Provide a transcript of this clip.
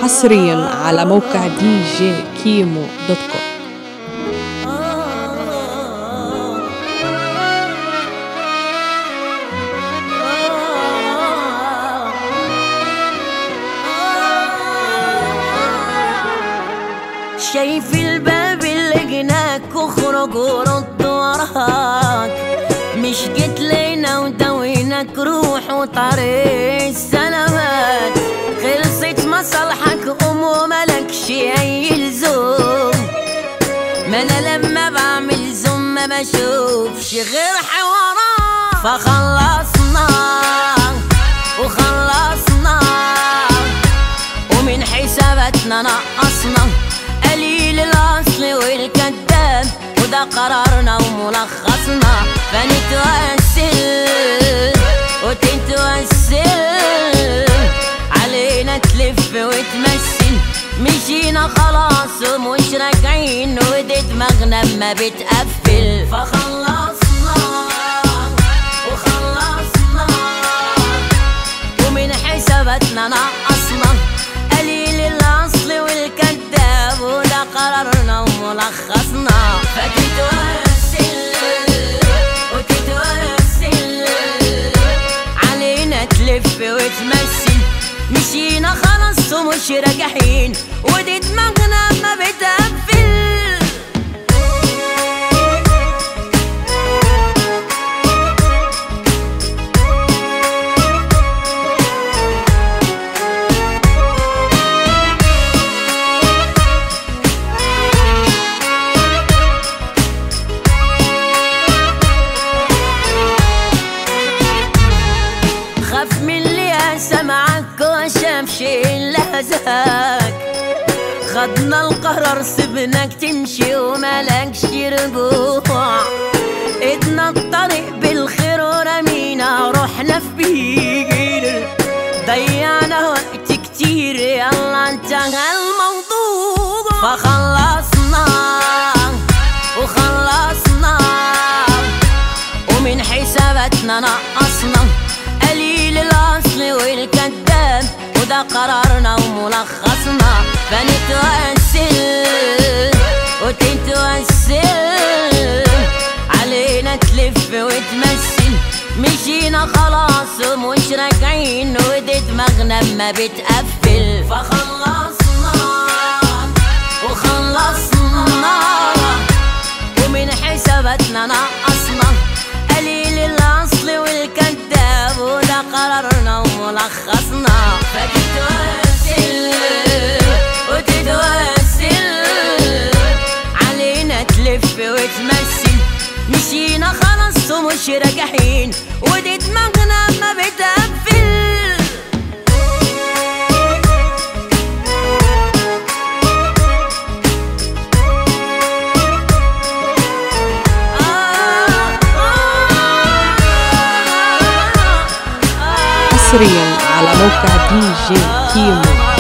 حصريا على موقع دي جي كيمو دوت كوم شايف الباب اللي هناك اخرج ورد وراك مش جيت لينا ودوينك روح وطريق السلامات خلصت مصالحك ام وملكش اي لزوم ما انا لما بعمل زوم ما بشوفش غير حوارات فخلصنا وخلصنا ومن حساباتنا نقصنا قليل الاصل والكذاب وده قرارنا وملخصنا فنتوسل وتتوسل علينا تلف وتمثل مشينا خلاص ومش راجعين ودي دماغنا ما بتقفل فخلصنا وخلصنا ومن حساباتنا نقصنا قليل الاصل والكذاب وده قرارنا وملخصنا فتتوسل وتتوسل علينا تلف وتمثل مشينا خلاص ومش راجعين ودي دماغنا ما بتقفل خاف من اللي سمعك وشاف شيء لهزاك خدنا القرار سبناك تمشي وملكش رجوع ادنا الطريق بالخير ورمينا روحنا في بير ضيعنا وقت كتير يلا انتهى الموضوع فخلصنا وخلصنا ومن حساباتنا نقصنا قليل الاصل والكذاب وده قرارنا وملخصنا فنتوسل وتتوسل علينا تلف وتمثل مشينا خلاص ومش راجعين ودي دماغنا ما بتقفل فخلصنا وخلصنا ومن حساباتنا نقصنا قليل الاصل والكذاب وده قرارنا وملخصنا فتتوسل وتتوسل علينا تلف وتمثل مشينا خلاص ومش راجعين ودي دماغنا ما بتقفل حصريا على موقع دي جي كيمو